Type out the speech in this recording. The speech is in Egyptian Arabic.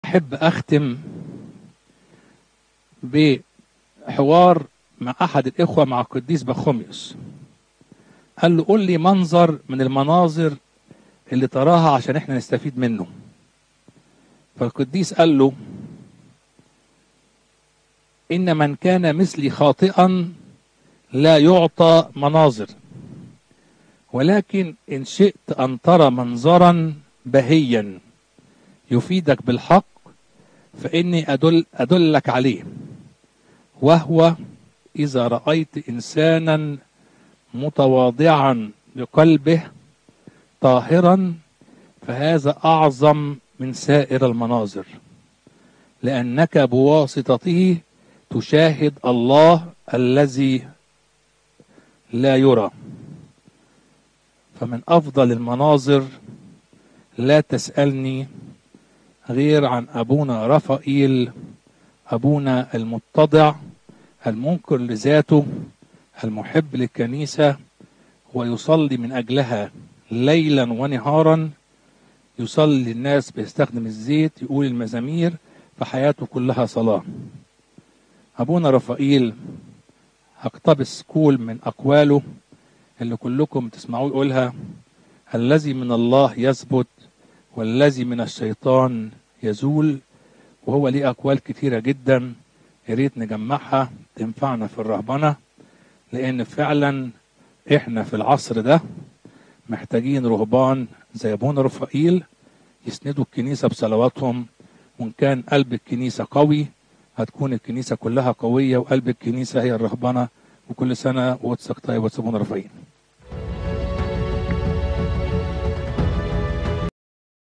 أحب أختم بحوار مع أحد الإخوة مع القديس بخوميوس قال له قول لي منظر من المناظر اللي تراها عشان احنا نستفيد منه فالقديس قال له إن من كان مثلي خاطئا لا يعطى مناظر ولكن إن شئت أن ترى منظرا بهيا يفيدك بالحق فإني أدل أدلك عليه وهو إذا رأيت إنسانا متواضعا بقلبه طاهرا فهذا أعظم من سائر المناظر لأنك بواسطته تشاهد الله الذي لا يرى فمن أفضل المناظر لا تسألني غير عن أبونا رفائيل أبونا المتضع المنكر لذاته المحب للكنيسة ويصلي من أجلها ليلا ونهارا يصلي الناس بيستخدم الزيت يقول المزامير فحياته كلها صلاة أبونا رفائيل هقتبس كول من أقواله اللي كلكم تسمعوه يقولها الذي من الله يثبت والذي من الشيطان يزول وهو ليه أقوال كتيرة جدا يا ريت نجمعها تنفعنا في الرهبنة لأن فعلا إحنا في العصر ده محتاجين رهبان زي أبونا رفائيل يسندوا الكنيسة بصلواتهم وإن كان قلب الكنيسة قوي هتكون الكنيسة كلها قوية وقلب الكنيسة هي الرهبنة وكل سنة وقدسك طيب وتسابونا رفائيل